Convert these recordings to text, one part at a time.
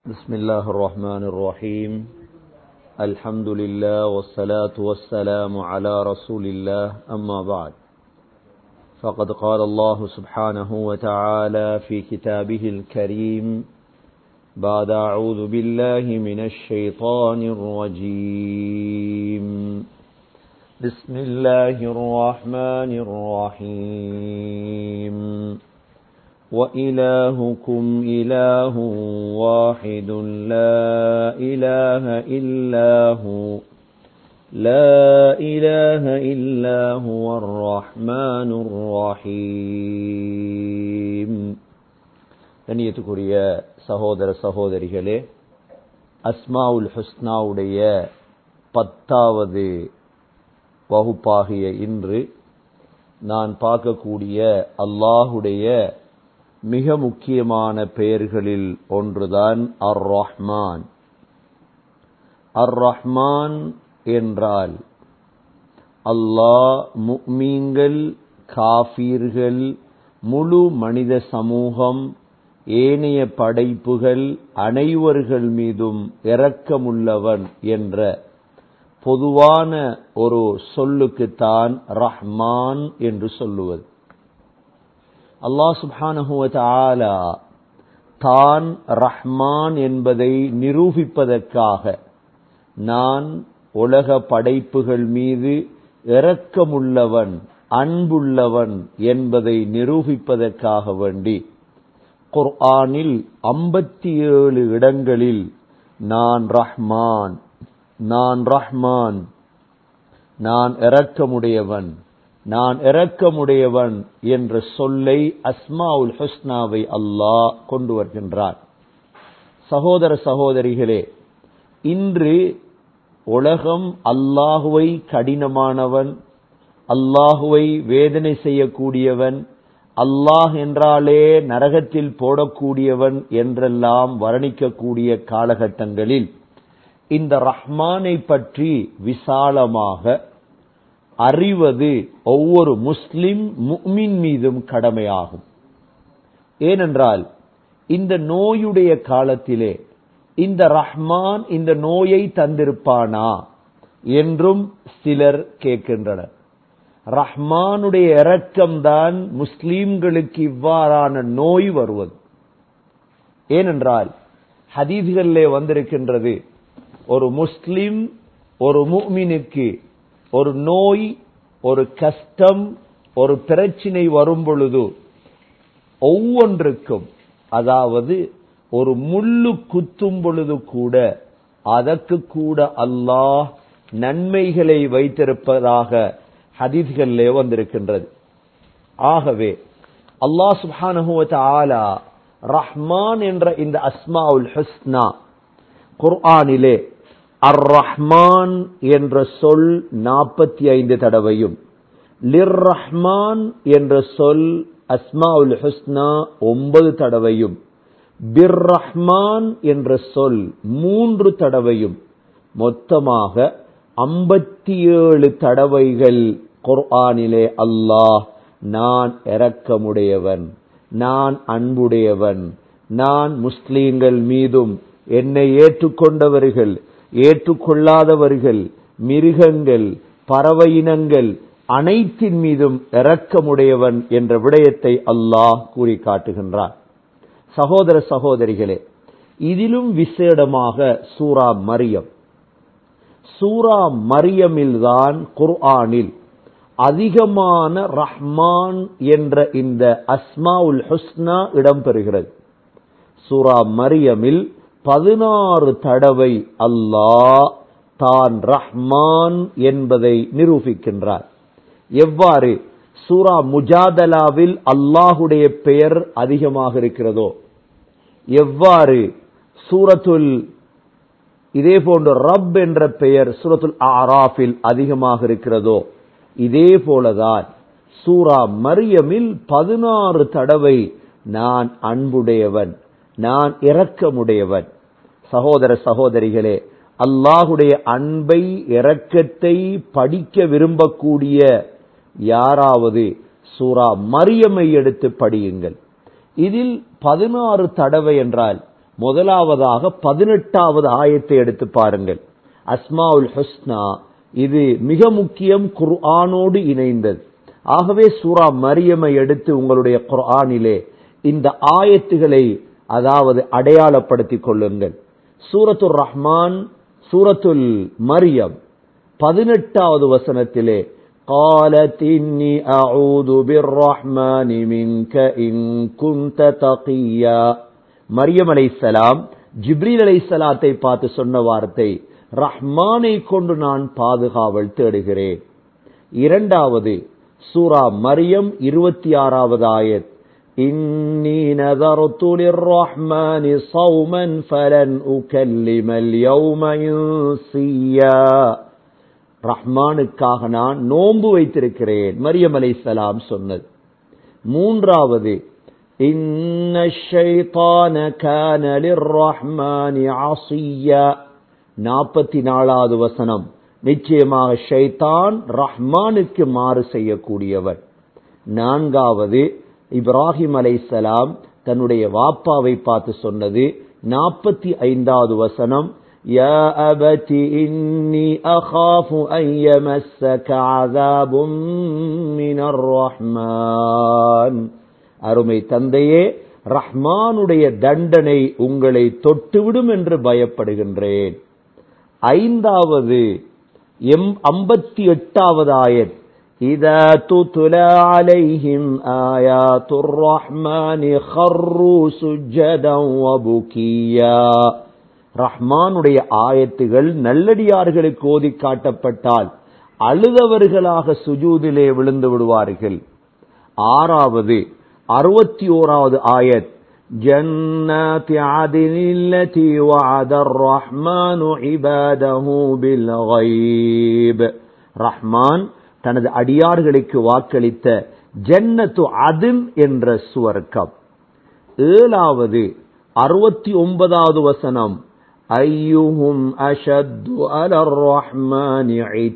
بسم الله الرحمن الرحيم الحمد لله والصلاة والسلام على رسول الله أما بعد فقد قال الله سبحانه وتعالى في كتابه الكريم بعد أعوذ بالله من الشيطان الرجيم بسم الله الرحمن الرحيم وإلهكم إله واحد لا إله إلا هو لا إله إلا هو الرحمن الرحيم கண்ணியத்துக்குரிய சகோதர சகோதரிகளே அஸ்மாவுல் ஹுஸ்னாவுடைய பத்தாவது வகுப்பாகிய இன்று நான் பார்க்கக்கூடிய அல்லாஹுடைய மிக முக்கியமான பெயர்களில் ஒன்றுதான் அர் ரஹ்மான் அர் ரஹ்மான் என்றால் அல்லாஹ் முக்மீன்கள் காஃபீர்கள் முழு மனித சமூகம் ஏனைய படைப்புகள் அனைவர்கள் மீதும் இரக்கமுள்ளவன் என்ற பொதுவான ஒரு சொல்லுக்குத்தான் ரஹ்மான் என்று சொல்லுவது அல்லாஹ் சுப்ஹானஹுவ ஆலா தான் ரஹ்மான் என்பதை நிரூபிப்பதற்காக நான் உலக படைப்புகள் மீது இரக்கமுள்ளவன் அன்புள்ளவன் என்பதை நிரூபிப்பதற்காக வேண்டி குர்ஆனில் ஐம்பத்தி ஏழு இடங்களில் நான் ரஹ்மான் நான் ரஹ்மான் நான் இரக்கமுடையவன் நான் இரக்கமுடையவன் என்ற சொல்லை அஸ்மாவுல் ஹுஸ்னாவை அல்லாஹ் கொண்டு வருகின்றான் சகோதர சகோதரிகளே இன்று உலகம் அல்லாஹுவை கடினமானவன் அல்லாஹுவை வேதனை செய்யக்கூடியவன் அல்லாஹ் என்றாலே நரகத்தில் போடக்கூடியவன் என்றெல்லாம் வர்ணிக்கக்கூடிய காலகட்டங்களில் இந்த ரஹ்மானை பற்றி விசாலமாக அறிவது ஒவ்வொரு முஸ்லிம் முக்மின் மீதும் கடமையாகும் ஏனென்றால் இந்த நோயுடைய காலத்திலே இந்த ரஹ்மான் இந்த நோயை தந்திருப்பானா என்றும் சிலர் கேட்கின்றனர் ரஹ்மானுடைய இரக்கம்தான் முஸ்லீம்களுக்கு இவ்வாறான நோய் வருவது ஏனென்றால் ஹதீதுகளிலே வந்திருக்கின்றது ஒரு முஸ்லிம் ஒரு முக்மினுக்கு ஒரு நோய் ஒரு கஷ்டம் ஒரு பிரச்சினை வரும் பொழுது ஒவ்வொன்றுக்கும் அதாவது ஒரு முள்ளு குத்தும் பொழுது கூட அதற்கு கூட அல்லாஹ் நன்மைகளை வைத்திருப்பதாக ஹதீஸ்களிலே வந்திருக்கின்றது ஆகவே அல்லாஹ் சுபானுவத் ஆலா ரஹ்மான் என்ற இந்த அஸ்மாவுல் ஹுஸ்னா குர்ஆனிலே அர் ரஹ்மான் என்ற சொல் நாற்பத்தி ஐந்து தடவையும் லிர் ரஹ்மான் என்ற சொல் அஸ்மாவுல் ஹுஸ்னா ஒன்பது தடவையும் பிர் ரஹ்மான் என்ற சொல் மூன்று தடவையும் மொத்தமாக ஐம்பத்தி ஏழு தடவைகள் குர்ஆனிலே அல்லாஹ் நான் இரக்கமுடையவன் நான் அன்புடையவன் நான் முஸ்லீம்கள் மீதும் என்னை ஏற்றுக்கொண்டவர்கள் ஏற்றுக்கொள்ளாதவர்கள் மிருகங்கள் பறவை இனங்கள் அனைத்தின் மீதும் இரக்கமுடையவன் என்ற விடயத்தை அல்லாஹ் கூறி காட்டுகின்றார் சகோதர சகோதரிகளே இதிலும் விசேடமாக சூரா மரியம் சூரா மரியமில்தான் குர்ஆனில் அதிகமான ரஹ்மான் என்ற இந்த அஸ்மாவுல் ஹுஸ்னா இடம்பெறுகிறது சூரா மரியமில் பதினாறு தடவை அல்லாஹ் தான் ரஹ்மான் என்பதை நிரூபிக்கின்றார் எவ்வாறு சூரா முஜாதலாவில் அல்லாஹுடைய பெயர் அதிகமாக இருக்கிறதோ எவ்வாறு சூரத்துல் இதே போன்ற ரப் என்ற பெயர் சூரத்துல் ஆராஃபில் அதிகமாக இருக்கிறதோ இதே போலதான் சூரா மரியமில் பதினாறு தடவை நான் அன்புடையவன் நான் இரக்கமுடையவன் சகோதர சகோதரிகளே அல்லாஹுடைய அன்பை இரக்கத்தை படிக்க விரும்பக்கூடிய யாராவது சூரா மரியமை எடுத்து படியுங்கள் இதில் பதினாறு தடவை என்றால் முதலாவதாக பதினெட்டாவது ஆயத்தை எடுத்து பாருங்கள் அஸ்மாவுல் ஹுஸ்னா இது மிக முக்கியம் குர்ஆனோடு இணைந்தது ஆகவே சூரா மரியமை எடுத்து உங்களுடைய குர்ஆனிலே இந்த ஆயத்துகளை அதாவது அடையாளப்படுத்திக் கொள்ளுங்கள் சூரத்துல் ரஹ்மான் சூரத்துல் மரியம் பதினெட்டாவது வசனத்திலே قالت إني أعوذ بالرحمن منك إن كنت تقيا மரியம் அலைசலாம் ஜிப்ரீல் அலைசலாத்தை பார்த்து சொன்ன வார்த்தை ரஹ்மானை கொண்டு நான் பாதுகாவல் தேடுகிறேன் இரண்டாவது சூரா மரியம் இருபத்தி ஆறாவது ஆயத் إني نذرت للرحمن صوما فلن أكلم اليوم إنسيا ரஹ்மானுக்காக நான் நோன்பு வைத்திருக்கிறேன் மரியம் அலைசலாம் சொன்னது மூன்றாவது إن الشيطان كان للرحمن عصيا நாற்பத்தி நாலாவது வசனம் நிச்சயமாக ஷைத்தான் ரஹ்மானுக்கு மாறு செய்யக்கூடியவர் நான்காவது இப்ராஹிம் அலைசலாம் தன்னுடைய வாப்பாவை பார்த்து சொன்னது நாற்பத்தி ஐந்தாவது வசனம் يا أبت إني أخاف أن يمسك عذاب من الرحمن அருமை தந்தையே ரஹ்மானுடைய தண்டனை உங்களை தொட்டுவிடும் என்று பயப்படுகின்றேன் ஐந்தாவது எம் ஐம்பத்தி எட்டாவது ஆயத் إذا تتلى عليهم آيات الرحمن خروا سجدا وبكيا ரஹ்மானுடைய ஆயத்துகள் நல்லடியார்களுக்கு ஓதி காட்டப்பட்டால் அழுதவர்களாக சுஜூதிலே விழுந்து விடுவார்கள் ஆறாவது அறுபத்தி ஓராவது ஆயத் جنات عدن التي وعد الرحمن عباده بالغيب ரஹ்மான் தனது அடியார்களுக்கு வாக்களித்த ஜன்னத்து அதின் என்ற சுவர்க்கம் ஏழாவது அறுபத்தி ஒன்பதாவது வசனம் ஐயுஹும் அஷத்து அலர் ரஹ்மான்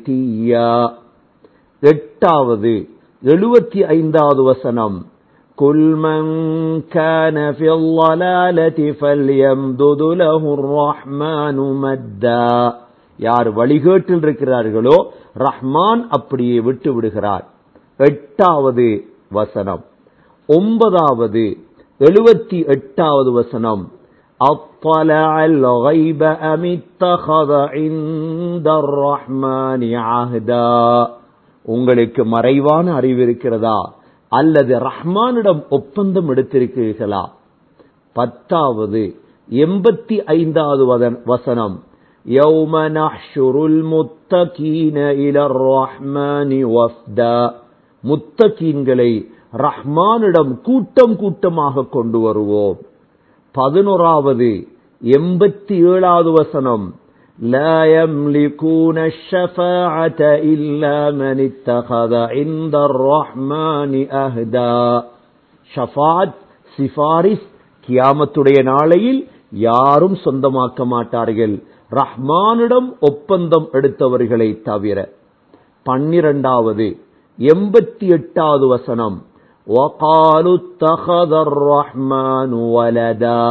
எட்டாவது எழுபத்தி ஐந்தாவது வசனம் قل من كان في الضلالة فليمدد له الرحمن مدا யார் வழிகேட்டில் இருக்கிறார்களோ ரஹ்மான் அப்படியே விட்டு விடுகிறார் எட்டாவது வசனம் ஒன்பதாவது எழுபத்தி எட்டாவது வசனம் أطلع الغيب أم اتخذ عند الرحمن عهدا உங்களுக்கு மறைவான அறிவு இருக்கிறதா அல்லது ரஹ்மானிடம் ஒப்பந்தம் எடுத்திருக்கிறீர்களா பத்தாவது எண்பத்தி ஐந்தாவது வசனம் يوم نحشر المتقين إلى الرحمن وفدا முத்தகீன்களை ரஹ்மானிடம் கூட்டம் கூட்டமாக கொண்டு வருவோம் பதினோராவது எண்பத்தி ஏழாவது வசனம் لا يملكون الشفاعة إلا من اتخذ عند الرحمن أهدا ஷஃபாத் சிபாரிஸ் கியாமத்துடைய நாளையில் யாரும் சொந்தமாக்க மாட்டார்கள் ரஹ்மானிடம் ஒப்பந்தம் எடுத்தவர்களை தவிர பன்னிரண்டாவது எண்பத்தி எட்டாவது வசனம் وقالوا اتخذ الرحمن ولدا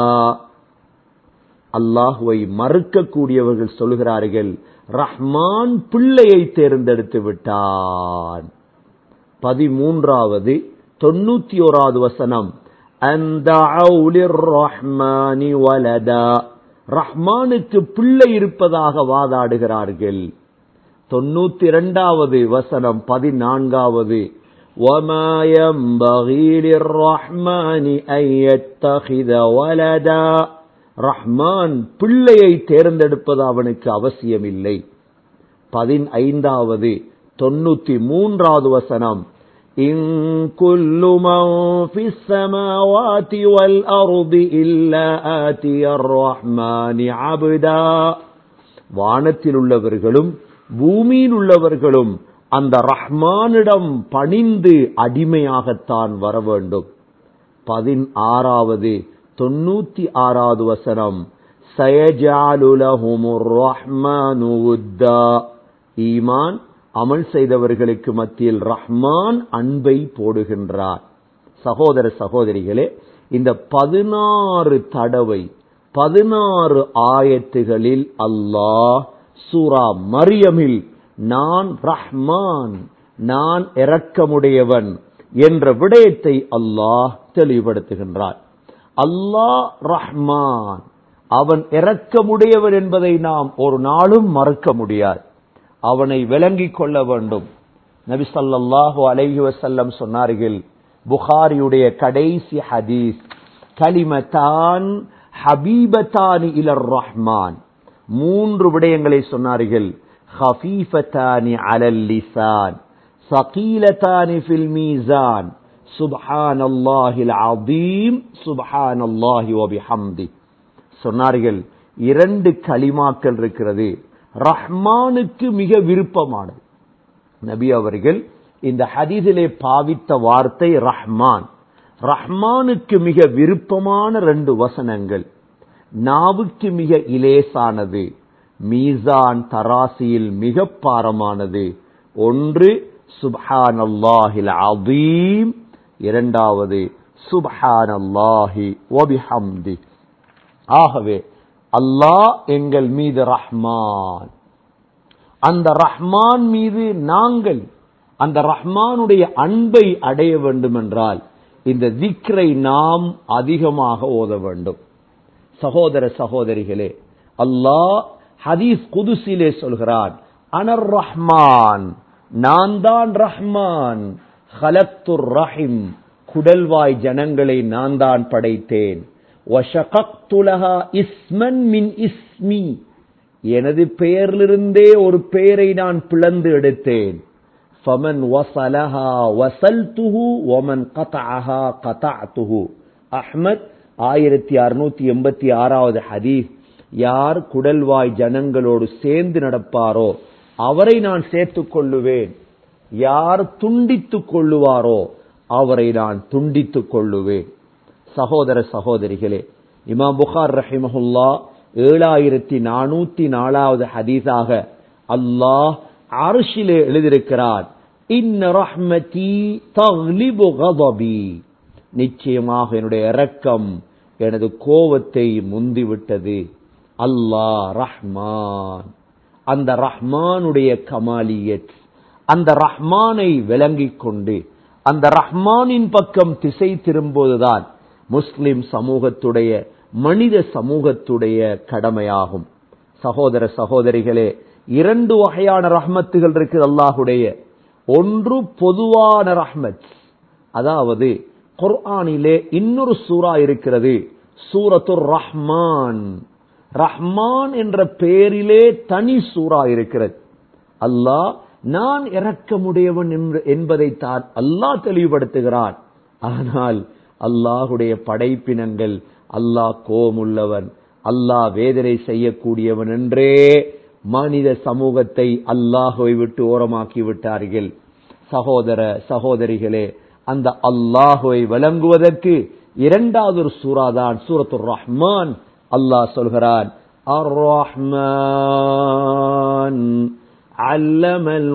அல்லாஹுவை மறுக்கக்கூடியவர்கள் சொல்கிறார்கள் ரஹ்மான் பிள்ளையை தேர்ந்தெடுத்து விட்டான் பதிமூன்றாவது தொண்ணூத்தி ஓராவது வசனம் அந்த ரஹ்மானி வலதா ரஹ்மானுக்கு பிள்ளை இருப்பதாக வாதாடுகிறார்கள் தொண்ணூத்தி இரண்டாவது வசனம் பதினான்காவது وما ينبغي للرحمن أن يتخذ ولدا ரஹ்மான் பிள்ளையை தேர்ந்தெடுப்பது அவனுக்கு அவசியமில்லை பதினைந்தாவது தொண்ணூத்தி மூன்றாவது வசனம் إن كل من في السماوات والأرض إلا آتي الرحمن عبدا வானத்தில் உள்ளவர்களும் பூமியில் உள்ளவர்களும் அந்த ரஹ்மானிடம் பணிந்து அடிமையாகத்தான் வர வேண்டும் பதினாறாவது தொண்ணூத்தி ஆறாவது வசனம் ஈமான் அமல் செய்தவர்களுக்கு மத்தியில் ரஹ்மான் அன்பை போடுகின்றார் சகோதர சகோதரிகளே இந்த பதினாறு தடவை பதினாறு ஆயத்துகளில் அல்லாஹ் சூரா மரியமில் நான் ரஹ்மான் நான் இரக்கமுடையவன் என்ற விடயத்தை அல்லாஹ் தெளிவுபடுத்துகின்றான் அல்லாஹ் ரஹ்மான் அவன் இரக்கமுடையவன் என்பதை நாம் ஒரு நாளும் மறுக்க முடியாது அவனை விளங்கிக் கொள்ள வேண்டும் நபி ஸல்லல்லாஹு அலைஹி வஸல்லம் சொன்னார்கள் புகாரியுடைய கடைசி ஹதீஸ் கலிமதான் ஹபீபத்தானி இலர் ரஹ்மான் மூன்று விடயங்களை சொன்னார்கள் ஹஃபீஃபத்தானி அலல் லிசான் சகீலத்தானி ஃபில் மீசான் சுப்ஹானல்லாஹில் அதீம் சுப்ஹானல்லாஹி வபிஹம்தி சொன்னார்கள் இரண்டு களிமாக்கள் இருக்கிறது ரஹ்மானுக்கு மிக விருப்பமானது நபி அவர்கள் இந்த ஹதீஸிலே பாவித்த வார்த்தை ரஹ்மான் ரஹ்மானுக்கு மிக விருப்பமான ரெண்டு வசனங்கள் நாவுக்கு மிக இலேசானது மீசான் தராசியில் மிக பாரமானது ஒன்று சுப்ஹான் அல்லாஹில் அதீம் இரண்டாவது சுப்ஹான் அல்லாஹி ஒபிஹம்தி ஆகவே அல்லாஹ் எங்கள் மீது ரஹ்மான் அந்த ரஹ்மான் மீது நாங்கள் அந்த ரஹ்மானுடைய அன்பை அடைய வேண்டும் என்றால் இந்த திக்ரை நாம் அதிகமாக ஓத வேண்டும் சகோதர சகோதரிகளே அல்லாஹ் ஹதீஸ் குதுசிலே சொல்கிறான் அனர் ரஹ்மான் நான் தான் ரஹ்மான் ஹலத்துர் ரஹிம் குடல்வாய் ஜனங்களை நான் தான் படைத்தேன் வஷகக்துலஹா இஸ்மன் மின் இஸ்மி எனது பெயரிலிருந்தே ஒரு பெயரை நான் பிளந்து எடுத்தேன் ஃபமன் வசலஹா வசல்துஹு ஒமன் கதஅஹா கதஅத்துஹு அஹ்மத் ஆயிரத்தி அறுநூத்தி எண்பத்தி ஆறாவது ஹதீஸ் யார் குடல்வாய் ஜனங்களோடு சேர்ந்து நடப்பாரோ அவரை நான் சேர்த்துக் கொள்ளுவேன் யார் துண்டித்துக் கொள்ளுவாரோ அவரை நான் துண்டித்துக் கொள்ளுவேன் சகோதர சகோதரிகளே இமாம் புகார் ரஹிமஹுல்லா ஏழாயிரத்தி நானூத்தி நாலாவது ஹதீஸாக அல்லாஹ் அரிசிலே எழுதியிருக்கிறார் இன்ன ரஹ்மதி தக்லிபு கதபி நிச்சயமாக என்னுடைய இரக்கம் எனது கோவத்தை முந்திவிட்டது அல்லாஹ் ரஹ்மான் அந்த ரஹ்மானுடைய கமாலியத் அந்த ரஹ்மானை விளங்கிக் கொண்டு அந்த ரஹ்மானின் பக்கம் திசை திரும்புவதுதான் முஸ்லிம் சமூகத்துடைய மனித சமூகத்துடைய கடமையாகும் சகோதர சகோதரிகளே இரண்டு வகையான ரஹ்மத்துகள் இருக்குது அல்லாஹுடைய ஒன்று பொதுவான ரஹ்மத் அதாவது குர்ஆனிலே இன்னொரு சூரா இருக்கிறது சூரத்துர் ரஹ்மான் ரஹ்மான் என்ற பெயரிலே தனி சூரா இருக்கிறது அல்லாஹ் நான் இறக்கமுடையவன் என்பதை தான் அல்லாஹ் தெளிவுபடுத்துகிறான் ஆனால் அல்லாஹுடைய படைப்பினங்கள் அல்லாஹ் கோமுள்ளவன் அல்லாஹ் வேதனை செய்யக்கூடியவன் என்றே மனித சமூகத்தை அல்லாஹுவை விட்டு ஓரமாக்கி விட்டார்கள் சகோதர சகோதரிகளே அந்த அல்லாஹுவை வழங்குவதற்கு இரண்டாவது ஒரு சூறாதான் சூரத்துர் ரஹ்மான் அல்லாஹ் சொல்கிறான் அர் ரஹ்மான் அல்லமல்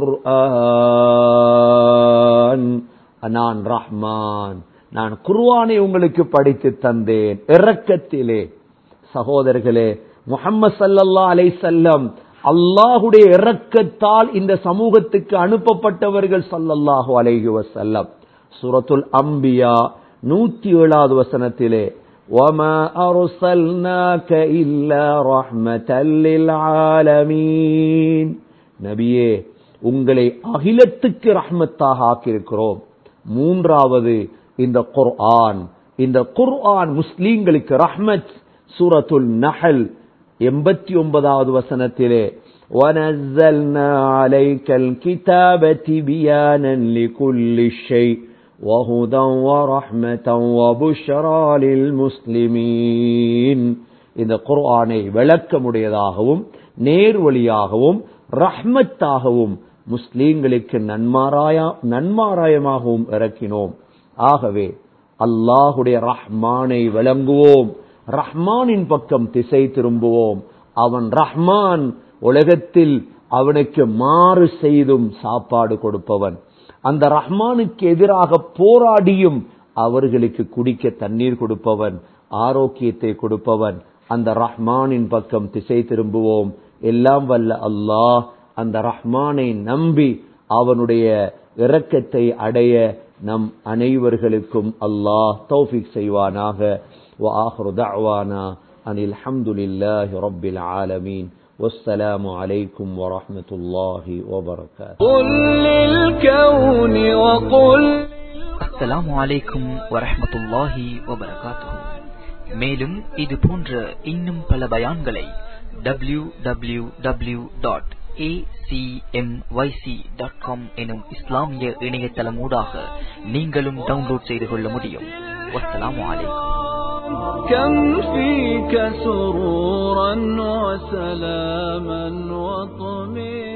குர்ஆன் நான் ரஹ்மான் நான் குர்ஆனை உங்களுக்கு படித்து தந்தேன் இரக்கத்திலே சகோதரர்களே முகம்மது சல்லல்லா அலை செல்லம் அல்லாஹுடைய இரக்கத்தால் இந்த சமூகத்துக்கு அனுப்பப்பட்டவர்கள் சல்லல்லாஹு அலைஹி வசல்லம் சூரத்துல் அம்பியா நூத்தி ஏழாவது வசனத்திலே وما أرسلناك إلا رحمة للعالمين நபியே உங்களை அகிலத்துக்கு ரஹ்மத்தாக ஆக்கியிருக்கிறோம் மூன்றாவது இந்த குர்ஆன் இந்த குர்ஆன் முஸ்லீம்களுக்கு ரஹ்மத் சூரத்துல் நஹல் எண்பத்தி ஒன்பதாவது வசனத்திலே ونزلنا عليك الكتاب تبيانا لكل شيء وهدى ورحمة وبشرى للمسلمين இந்த குர்ஆனை விளக்கமுடையதாகவும் நேர்வழியாகவும் ரஹ்மத்தாகவும் முஸ்லீம்களுக்கு நன்மாராயா நன்மாராயமாகவும் இறக்கினோம் ஆகவே அல்லாஹுடைய ரஹ்மானை விளங்குவோம் ரஹ்மானின் பக்கம் திசை திரும்புவோம் அவன் ரஹ்மான் உலகத்தில் அவனுக்கு மாறு செய்தும் சாப்பாடு கொடுப்பவன் அந்த ரஹ்மானுக்கு எதிராக போராடியும் அவர்களுக்கு குடிக்க தண்ணீர் கொடுப்பவன் ஆரோக்கியத்தை கொடுப்பவன் அந்த ரஹ்மானின் பக்கம் திசை திரும்புவோம் எல்லாம் வல்ல அல்லாஹ் அந்த ரஹ்மானை நம்பி அவனுடைய இரக்கத்தை அடைய நம் அனைவர்களுக்கும் அல்லாஹ் தௌஃபிக் செய்வானாக وآخر دعوانا أن الحمد لله رب العالمين والسلام عليكم ورحمة الله وبركاته قل للكون وقل அஸ்ஸலாமு அலைக்கும் வரஹ்மத்துல்லாஹி வபரகாத்துஹு மேலும் இது போன்ற இன்னும் பல பயான்களை டபிள்யூ டபிள்யூ டபிள்யூ டாட் எனும் இஸ்லாமிய இணையதளமூடாக நீங்களும் டவுன்லோட் செய்து கொள்ள முடியும் வஸ்ஸலாமு அலைக்கும் كم فيك سرورا وسلاما وطمئنا